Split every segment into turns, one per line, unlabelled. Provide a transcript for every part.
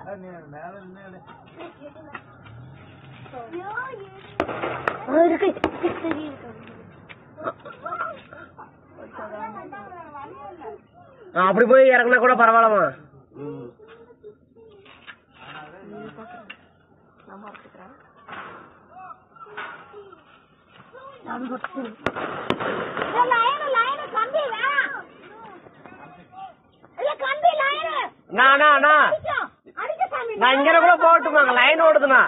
இருக்கு
ஆ, அப்படி போய் இறங்கினா கூட பரவாயில்லமா அண்ணா அண்ணா அண்ணா நான் இங்க கூட போட்டுமாங்க லைன் ஓடுதுண்ணா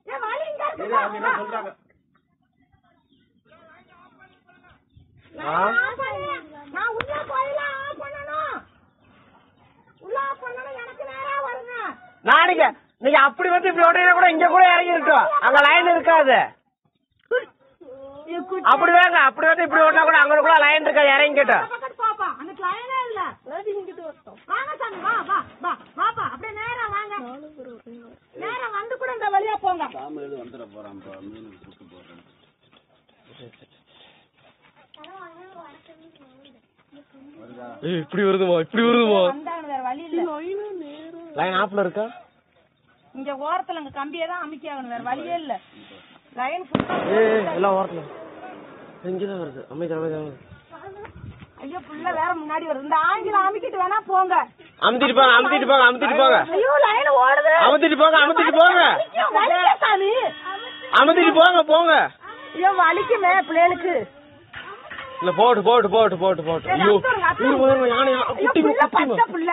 ஆ?
நான் உள்ள போயெல்லாம் ஆஃப் பண்ணணும் உள்ள ஆஃப் பண்ணணும் எனக்கு நேரா வருங்க
நான் நீங்க நீங்க அப்படி வந்து இப்படி ஓட்டினா கூட இங்க கூட இறங்கி இருக்கோம் அங்க லைன் இருக்காது அப்படி வேங்க அப்படி வந்து இப்படி ஓட்டினா கூட அங்க கூட லைன் இருக்காது இறங்கிட்டோம்
பக்கத்து பாப்பா அந்த லைனே இல்ல வாங்க சாமி வா வா வா வாப்பா அப்படியே நேரா வாங்க நேரா வந்து கூட இந்த வழியா போங்க
இப்படி வருதுமா இப்படி வருதுமா
வந்தாங்க வேற வழி இல்ல
லைன் ஆப்ல இருக்கா
இங்க ஓரத்துல அங்க கம்பியே தான் அமைக்கி ஆகணும் வேற வழியே இல்ல லைன்
ஏ எல்லாம் ஓரத்துல இங்கதான் வருது அமைதி அமைதி அமைதி
ஐயோ புள்ள வேற முன்னாடி வருது இந்த ஆங்கிலம் அமைக்கிட்டு வேணா போங்க
அமுத்திட்டு போங்க அமுத்திட்டு போங்க அமுத்திட்டு போங்க
ஐயோ லைன் ஓடுது
அமுத்திட்டு போங்க அமுத்திட்டு போங்க
ஐயோ, வலிக்க சாமி
அமுத்திட்டு போங்க போங்க
ஐயோ வலிக்குமே பிள்ளைகளுக்கு
இல்ல போட்டு போட்டு போட்டு போட்டு போட்டு ஐயோ இருங்க, இருங்க, யானை யா-
ஐயோ,
குட்டி
புள்ள
குட்டி
பச்சை புள்ள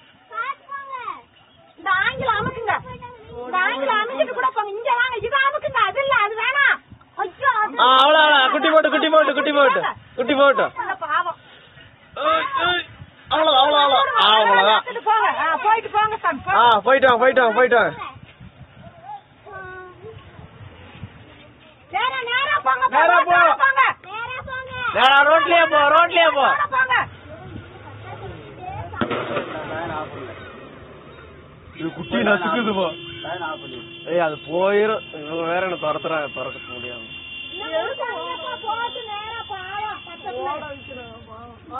இந்த ஆங்கிலம் அமுக்குங்க இந்த ஆங்கிலம் அமைக்கிட்டு கூட போங்க இங்க வாங்க இது அமுக்குங்க அது இல்ல அது வேணாம் ஐயோ அது
ஆ அவ்வளோ அவ்வளோ குட்டி போட்டு குட்டி போட்டு குட்டி போட்டு குட்டி போட்டு
புள்ள பாவம்
ஏய், ஏய். அவ்வளோ அவ்வளோ அவ்வளோ அவ்வளோதான்
எடுத்துட்டு போங்க ஆ, போயிட்டு போங்க சாமி
ஆ போயிட்டு வாங்க போயிட்டு வாங்க போயிட்டு வாங்க
நேரா நேரா போங்க
நேரா போ.
நேரா போங்க நேரா போங்க
நேரா ரோட்லயே போ ரோட்லயே போ
நேரா போங்க
இது குட்டி நசுக்குது போ ஏய் அது போயிரும் இவங்க வேற என்ன துரத்துறாங்க துறக்க முடியாது
போட்டு நேரா பாவம் பச்சை பிள்ளை